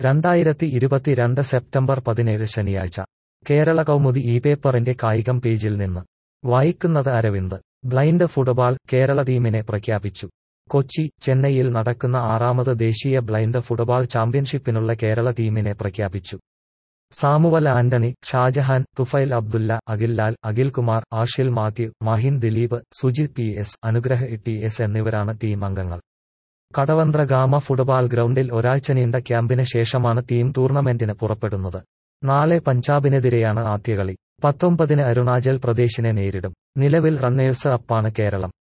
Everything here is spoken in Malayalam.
രണ്ടായിരത്തി ഇരുപത്തിരണ്ട് സെപ്റ്റംബർ പതിനേഴ് ശനിയാഴ്ച കേരള കൗമുദി ഈ പേപ്പറിന്റെ കായികം പേജിൽ നിന്ന് വായിക്കുന്നത് അരവിന്ദ് ബ്ലൈൻഡ് ഫുട്ബാൾ കേരള ടീമിനെ പ്രഖ്യാപിച്ചു കൊച്ചി ചെന്നൈയിൽ നടക്കുന്ന ആറാമത് ദേശീയ ബ്ലൈൻഡ് ഫുട്ബാൾ ചാമ്പ്യൻഷിപ്പിനുള്ള കേരള ടീമിനെ പ്രഖ്യാപിച്ചു Samuel Antony Shahjahan Tufail Abdulla Akhillal Akhilkumar Ashil Mathew Mahin Dileep Sujith P S Anugrah T S എന്നിവരാണ് ടീം അംഗങ്ങൾ കടവന്ത്ര ഗാമ ഫുട്ബാൾ ഗ്രൗണ്ടിൽ ഒരാഴ്ച നീണ്ട ക്യാമ്പിന് ശേഷമാണ് ടീം ടൂർണമെന്റിന് പുറപ്പെടുന്നത് നാളെ പഞ്ചാബിനെതിരെയാണ് ആദ്യ കളി പത്തൊമ്പതിന് അരുണാചൽ പ്രദേശിനെ നേരിടും നിലവിൽ റണ്ണേഴ്സ് അപ്പാണ് കേരളം